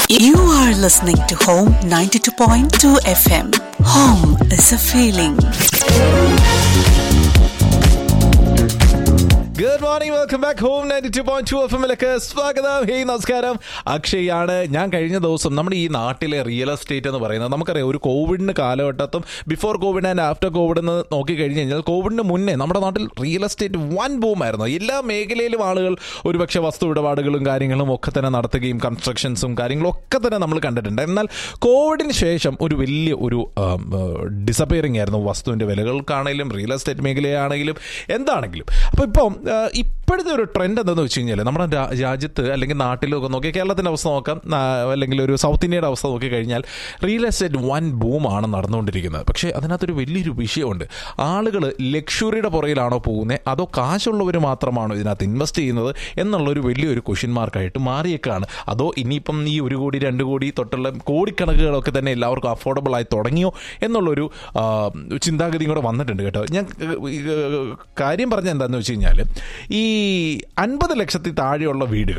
You are listening to Home 92.2 FM. Home is a feeling. Good morning welcome back home ninety two point two F എമ്മിലേക്ക് സ്വാഗതം hey നമസ്കാരം അക്ഷയാണ് ഞാൻ കഴിഞ്ഞ ദിവസം നമ്മുടെ ഈ നാട്ടിലെ റിയൽ എസ്റ്റേറ്റ് എന്ന് പറയുന്നത് നമുക്കറിയാം ഒരു കോവിഡിന് കാലഘട്ടത്തും before covid and after covid എന്ന് നോക്കിക്കഴിഞ്ഞ് കഴിഞ്ഞാൽ കോവിഡിന് മുന്നേ നമ്മുടെ നാട്ടിൽ റിയൽ എസ്റ്റേറ്റ് വൻ ബൂമായിരുന്നു എല്ലാ മേഖലയിലും ആളുകൾ ഒരുപക്ഷെ വസ്തു ഇടപാടുകളും കാര്യങ്ങളും ഒക്കെ തന്നെ നടത്തുകയും കൺസ്ട്രക്ഷൻസും കാര്യങ്ങളും ഒക്കെ തന്നെ നമ്മൾ കണ്ടിട്ടുണ്ട് എന്നാൽ കോവിഡിന് ശേഷം ഒരു വലിയ ഒരു ഡിസപ്പിയറിംഗ് ആയിരുന്നു വസ്തുവിൻ്റെ വിലകൾക്കാണെങ്കിലും റിയൽ എസ്റ്റേറ്റ് മേഖലയാണെങ്കിലും എന്താണെങ്കിലും അപ്പോൾ ഇപ്പം ആ, ഇപ്പോഴത്തെ ഒരു ട്രെൻഡ് എന്താണെന്ന് വെച്ച് കഴിഞ്ഞാൽ നമ്മുടെ രാ- രാജ്യത്ത് അല്ലെങ്കിൽ നാട്ടിലൊക്കെ നോക്കി കേരളത്തിൻ്റെ അവസ്ഥ നോക്കാം ആ, അല്ലെങ്കിൽ ഒരു സൗത്ത് ഇന്ത്യയുടെ അവസ്ഥ നോക്കി കഴിഞ്ഞാൽ റിയൽ എസ്റ്റേറ്റ് വൻ ബൂമാണ് നടന്നുകൊണ്ടിരിക്കുന്നത് പക്ഷേ അതിനകത്തൊരു വലിയൊരു വിഷയമുണ്ട് ആളുകൾ ലക്ഷറിയുടെ പുറകിലാണോ പോകുന്നത് അതോ കാശുള്ളവർ മാത്രമാണോ ഇതിനകത്ത് ഇൻവെസ്റ്റ് ചെയ്യുന്നത് എന്നുള്ളൊരു വലിയൊരു ക്വസ്റ്റ്യൻ മാർക്കായിട്ട് മാറിയേക്കാണ് അതോ ഇനിയിപ്പം ഈ ഒരു കോടി രണ്ട് കോടി തൊട്ടുള്ള കോടിക്കണക്കുകളൊക്കെ തന്നെ എല്ലാവർക്കും അഫോർഡബിൾ ആയി തുടങ്ങിയോ എന്നുള്ളൊരു ആ, ചിന്താഗതിയും കൂടെ വന്നിട്ടുണ്ട് കേട്ടോ ഞാൻ ഏഹ്, ഈ, ഏഹ്, കാര്യം പറഞ്ഞ എന്താണെന്ന് വെച്ച് കഴിഞ്ഞാൽ ഈ അൻപത് ലക്ഷത്തിൽ താഴെയുള്ള വീടുകൾ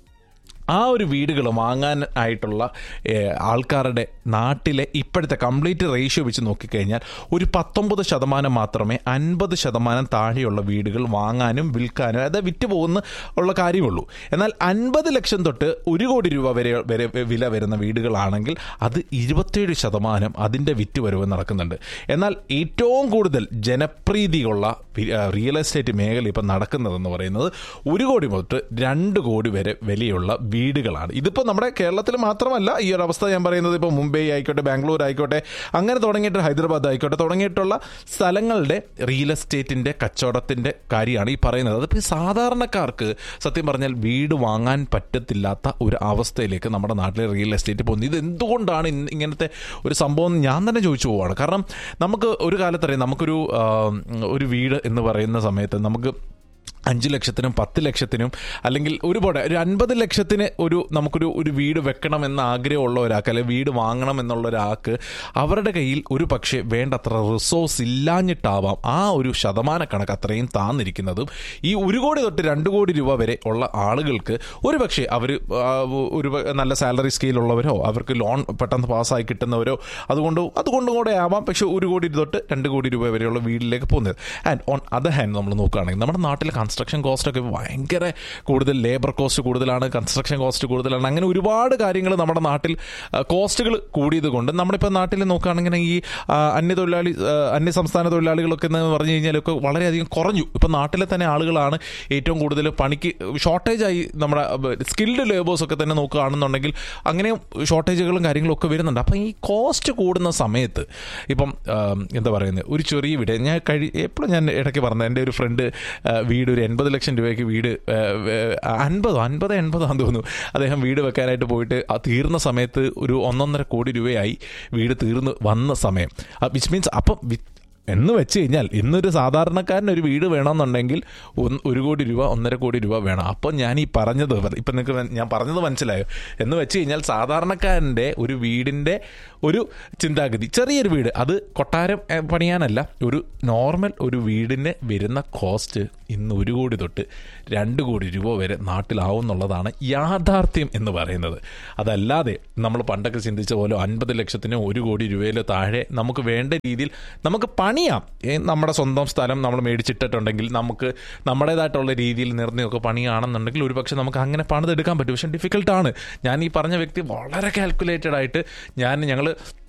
ആ ഒരു വീടുകൾ വാങ്ങാൻ ആയിട്ടുള്ള ഏഹ്, ആൾക്കാരുടെ നാട്ടിലെ ഇപ്പോഴത്തെ കംപ്ലീറ്റ് റേഷ്യോ വെച്ച് നോക്കിക്കഴിഞ്ഞാൽ ഒരു പത്തൊമ്പത് ശതമാനം മാത്രമേ അൻപത് ശതമാനം താഴെയുള്ള വീടുകൾ വാങ്ങാനും വിൽക്കാനും അതായത് വിറ്റ് പോകുന്ന ഉള്ള കാര്യമുള്ളൂ എന്നാൽ അൻപത് ലക്ഷം തൊട്ട് ഒരു കോടി രൂപ വരെ വരെ വില വരുന്ന വീടുകളാണെങ്കിൽ അത് ഇരുപത്തേഴ് ശതമാനം അതിൻ്റെ വിറ്റ് വരവ് നടക്കുന്നുണ്ട് എന്നാൽ ഏറ്റവും കൂടുതൽ ജനപ്രീതിയുള്ള വി- ആ, റിയൽ എസ്റ്റേറ്റ് മേഖല ഇപ്പം നടക്കുന്നതെന്ന് പറയുന്നത് ഒരു കോടി തൊട്ട് രണ്ട് കോടി വരെ വിലയുള്ള വീടുകളാണ് ഇതിപ്പോൾ നമ്മുടെ കേരളത്തിൽ മാത്രമല്ല ഈ ഒരു അവസ്ഥ ഞാൻ പറയുന്നത് ഇപ്പോൾ മുംബൈ ആയിക്കോട്ടെ ബാംഗ്ലൂർ ആയിക്കോട്ടെ അങ്ങനെ തുടങ്ങിയിട്ട് ഹൈദരാബാദ് ആയിക്കോട്ടെ തുടങ്ങിയിട്ടുള്ള സ്ഥലങ്ങളുടെ റിയൽ എസ്റ്റേറ്റിൻ്റെ കച്ചവടത്തിൻ്റെ കാര്യമാണ് ഈ പറയുന്നത് അതിപ്പോൾ ഈ സാധാരണക്കാർക്ക് സത്യം പറഞ്ഞാൽ വീട് വാങ്ങാൻ പറ്റത്തില്ലാത്ത ഒരു അവസ്ഥയിലേക്ക് നമ്മുടെ നാട്ടിലെ റിയൽ എസ്റ്റേറ്റ് പോകുന്നത് ഇത് എന്തുകൊണ്ടാണ് ഇന്ന് ഇങ്ങനത്തെ ഒരു സംഭവം എന്ന് ഞാൻ തന്നെ ചോദിച്ചു പോവാണ് കാരണം നമുക്ക് ഒരു കാലത്തറിയാം നമുക്കൊരു ആ, ഒരു വീട് എന്ന് പറയുന്ന സമയത്ത് നമുക്ക് അഞ്ച് ലക്ഷത്തിനും പത്ത് ലക്ഷത്തിനും അല്ലെങ്കിൽ ഒരുപാട് ഒരു അൻപത് ലക്ഷത്തിന് ഒരു നമുക്കൊരു ഒരു വീട് വെക്കണമെന്ന ആഗ്രഹമുള്ള ഒരാൾക്ക് അല്ലെങ്കിൽ വീട് വാങ്ങണം എന്നുള്ള ഒരാൾക്ക് അവരുടെ കയ്യിൽ ഒരു പക്ഷേ വേണ്ടത്ര റിസോഴ്സ് ഇല്ലാഞ്ഞിട്ടാവാം ആ ഒരു ശതമാന കണക്ക് അത്രയും താന്നിരിക്കുന്നതും ഈ ഒരു കോടി തൊട്ട് രണ്ട് കോടി രൂപ വരെ ഉള്ള ആളുകൾക്ക് ഒരു പക്ഷേ അവർ ഒരു പ- നല്ല സാലറി സ്കെയിലുള്ളവരോ അവർക്ക് ലോൺ പെട്ടെന്ന് പാസ്സായി കിട്ടുന്നവരോ അതുകൊണ്ട് അതുകൊണ്ടും കൂടെ ആവാം പക്ഷേ ഒരു കോടി തൊട്ട് രണ്ട് കോടി രൂപ വരെയുള്ള വീട്ടിലേക്ക് പോകുന്നത് ആൻഡ് ഓൺ അതർ ഹാൻഡ് നമ്മൾ നോക്കുകയാണെങ്കിൽ നമ്മുടെ നാട്ടിൽ കൺസ്ട്രക്ഷൻ കോസ്റ്റ് ഒക്കെ ഭയങ്കര കൂടുതൽ ലേബർ കോസ്റ്റ് കൂടുതലാണ് കൺസ്ട്രക്ഷൻ കോസ്റ്റ് കൂടുതലാണ് അങ്ങനെ ഒരുപാട് കാര്യങ്ങൾ നമ്മുടെ നാട്ടിൽ കോസ്റ്റുകൾ കൂടിയത് കൊണ്ട് നമ്മളിപ്പോൾ നാട്ടിൽ നോക്കുകയാണെങ്കിൽ ഈ ആ, അന്യതൊഴിലാളി ആ, അന്യ സംസ്ഥാന തൊഴിലാളികളൊക്കെ എന്ന് പറഞ്ഞു കഴിഞ്ഞാലൊക്കെ വളരെയധികം കുറഞ്ഞു ഇപ്പം നാട്ടിലെ തന്നെ ആളുകളാണ് ഏറ്റവും കൂടുതൽ പണിക്ക് ഷോർട്ടേജായി നമ്മുടെ സ്കിൽഡ് ലേബേഴ്സ് ഒക്കെ തന്നെ നോക്കുകയാണെന്നുണ്ടെങ്കിൽ അങ്ങനെ ഷോർട്ടേജുകളും കാര്യങ്ങളും ഒക്കെ വരുന്നുണ്ട് അപ്പം ഈ കോസ്റ്റ് കൂടുന്ന സമയത്ത് ഇപ്പം ആ, എന്താ പറയുന്നത് ഒരു ചെറിയ വീട് ഞാൻ കഴി എപ്പോഴും ഞാൻ ഇടയ്ക്ക് പറഞ്ഞത് എൻ്റെ ഒരു ഫ്രണ്ട് വീട് ഒരു എൺപത് ലക്ഷം രൂപയ്ക്ക് വീട് ആ, ആ, അൻപതോ അൻപത് എൺപതാന്ന് തോന്നുന്നു അദ്ദേഹം വീട് വെക്കാനായിട്ട് പോയിട്ട് ആ തീർന്ന സമയത്ത് ഒരു ഒന്നൊന്നര കോടി രൂപയായി വീട് തീർന്ന് വന്ന സമയം വിച്ച് മീൻസ് അപ്പം വി- എന്ന് വെച്ച് കഴിഞ്ഞാൽ ഇന്നൊരു സാധാരണക്കാരന് ഒരു വീട് വേണമെന്നുണ്ടെങ്കിൽ ഒന്ന് ഒരു കോടി രൂപ ഒന്നര കോടി രൂപ വേണം അപ്പം ഞാൻ ഈ പറഞ്ഞത് ഇപ്പം നിങ്ങൾക്ക് ഞാൻ പറഞ്ഞത് മനസ്സിലായോ എന്ന് വെച്ച് കഴിഞ്ഞാൽ സാധാരണക്കാരൻ്റെ ഒരു വീടിൻ്റെ ഒരു ചിന്താഗതി ചെറിയൊരു വീട് അത് കൊട്ടാരം ഏ, പണിയാനല്ല ഒരു നോർമൽ ഒരു വീടിന് വരുന്ന കോസ്റ്റ് ഇന്ന് ഒരു കോടി തൊട്ട് രണ്ട് കോടി രൂപ വരെ നാട്ടിലാവുന്നുള്ളതാണ് യാഥാർത്ഥ്യം എന്ന് പറയുന്നത് അതല്ലാതെ നമ്മൾ പണ്ടൊക്കെ ചിന്തിച്ച പോലെ അൻപത് ലക്ഷത്തിനോ ഒരു കോടി രൂപയിലോ താഴെ നമുക്ക് വേണ്ട രീതിയിൽ നമുക്ക് പണിയാം ഏ, നമ്മുടെ സ്വന്തം സ്ഥലം നമ്മൾ മേടിച്ചിട്ടിട്ടുണ്ടെങ്കിൽ നമുക്ക് നമ്മുടേതായിട്ടുള്ള രീതിയിൽ നിർണ്ണയമൊക്കെ പണിയാണെന്നുണ്ടെങ്കിൽ ഒരുപക്ഷെ നമുക്ക് അങ്ങനെ പണിതെടുക്കാൻ പറ്റും പക്ഷെ ഡിഫിക്കൽട്ടാണ് ഞാൻ ഈ പറഞ്ഞ വ്യക്തി വളരെ കാൽക്കുലേറ്റഡ് ആയിട്ട് ഞാൻ ഞങ്ങൾ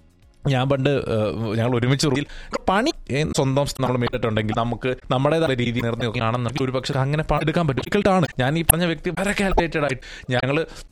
ഞാൻ പണ്ട് ഏഹ്, ഞങ്ങൾ ഒരുമിച്ച് റൂമിൽ പണി ഏഹ്, സ്വന്തം നമ്മൾ മേടിച്ചിട്ടുണ്ടെങ്കിൽ നമുക്ക് നമ്മുടേതായ രീതി നിർണ്ണയമൊക്കെ ആണെന്നുണ്ടെങ്കിൽ ഒരുപക്ഷെ അങ്ങനെ പണിയെടുക്കാൻ പറ്റും ഡിഫിക്കൽട്ടാണ് ഞാൻ ഈ പറഞ്ഞ വ്യക്തി വളരെ കാൽക്കുലേറ്റഡ് ആയിട്ട് ഞങ്ങൾ